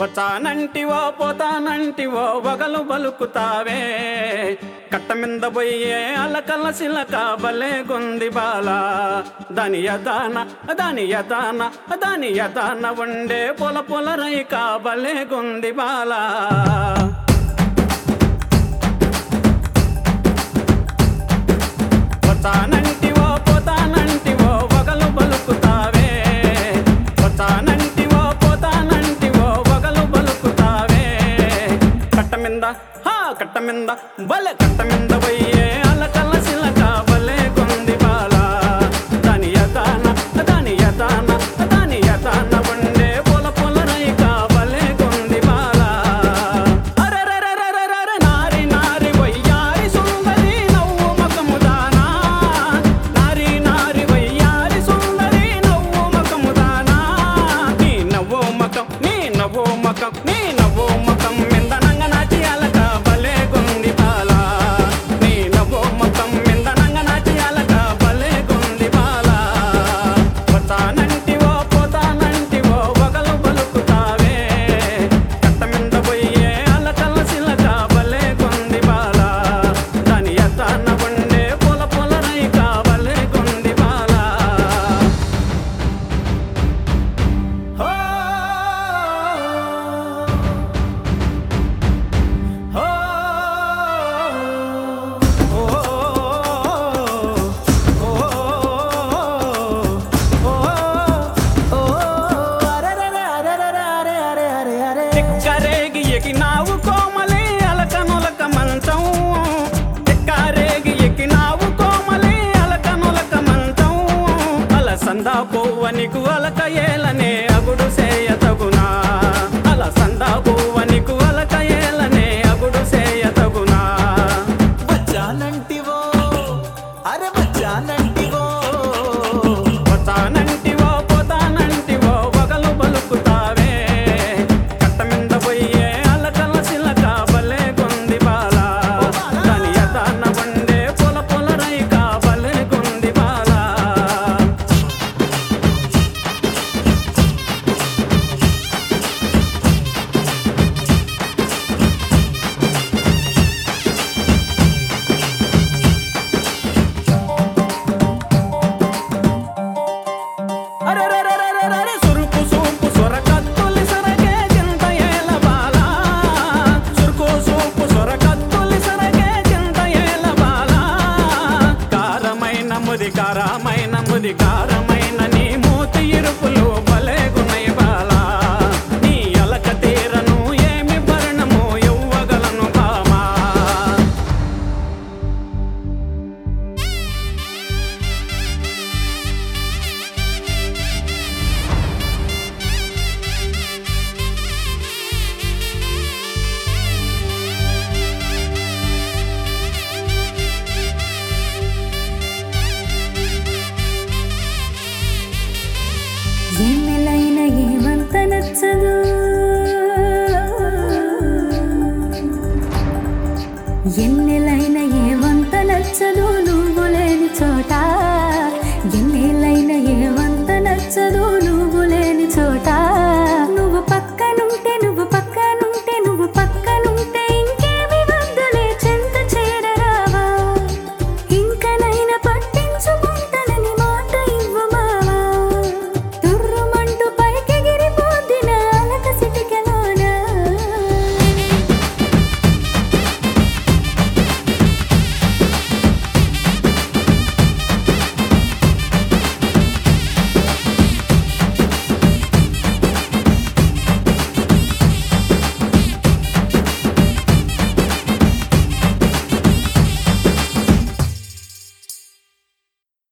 వచ్చానంటివో పోతానంటివో వగలు బలుకుతావే కట్ట మింద పోయే అలకల సిలక బలే గుంది బాల దాని యదాన దాని యదాన దాని యదాన ఉండే పొల పొల రైక బలే గుంది బాలా వచ్చానంటివో పోతానంటివో వగలు బలుకుతావే వచ్చానంటివో పోతానంటివో వగలు బలుకుతావే కట్ట మింద హా కట్ట మింద బలే కట్ట మింద పోయే అలకల సిలక బలే కొంది బాల దాని యదాన దాని యదాన దాని యదాన ఉండే పొల పొల రైక బలే కొంది బాల అరెరెరెరెరెరె నారి నారి వయ్యారి సుందరి నవ్వు మకముదానా నారి నారి వయ్యారి సుందరి నవ్వు మకముదానా నీ నవ్వు మకం నీ నవ్వు మకం నీ నవ్వు మకం మిందనంగ నాచి అలక బలే గుంది బాల నీ నవ్వు మకం మిందనంగ నాచి అలక బలే గుంది బాల వచ్చానంటివో పోతానంటివో వగలు బలుకుతావే కట్ట మింద పోయే అలకల సిలక బలే గుంది బాల దాని ఎత్తాన ఉండే పొల పొల రైక బలే గుంది బాల హో హో తిక్కరేగి ఎకినావు కోమలి అలకనులక మంచం తిక్కరేగి ఎకినావు కోమలి అలకనులక మంచం అలసందా పువ్వనికు అలక ఏలనే అగుడు సేయ తగునా అలసందా పువ్వనికు అలక ఏలనే అగుడు సేయ తగునా వచ్చానంటివో అరే వచ్చానంటివో పోతానంటివో పోతానంటివో వగలు బలుకుతావే కట్ట మింద పోయే అలకల సిలక బలే గుంది బాల దాని యదాన వండే పొల పొల రైక బలే గుంది బాల అరెరెరెరెరెరె సురుకు సూపు సొరకత్తులి సొరకే చింత ఏల బాల సురుకు సూపు సొరకత్తులి సొరకే చింత ఏల బాల కారమైన ముది కారమైన ముది కారమైన నీ మూతి ఇరుపులు భలే గుణై బాల నీ అలక తీరను ఏమి భరణము ఇవ్వగలను బామా ఎన్నెలైన ఏమంత నచ్చదు ఎన్నెలైన ఏమంత నచ్చదు నువ్వు లేని చోట ఎన్నెలైన ఏమంత నచ్చదు నువ్వు లేని చోట నువ్వు పక్కనుంటే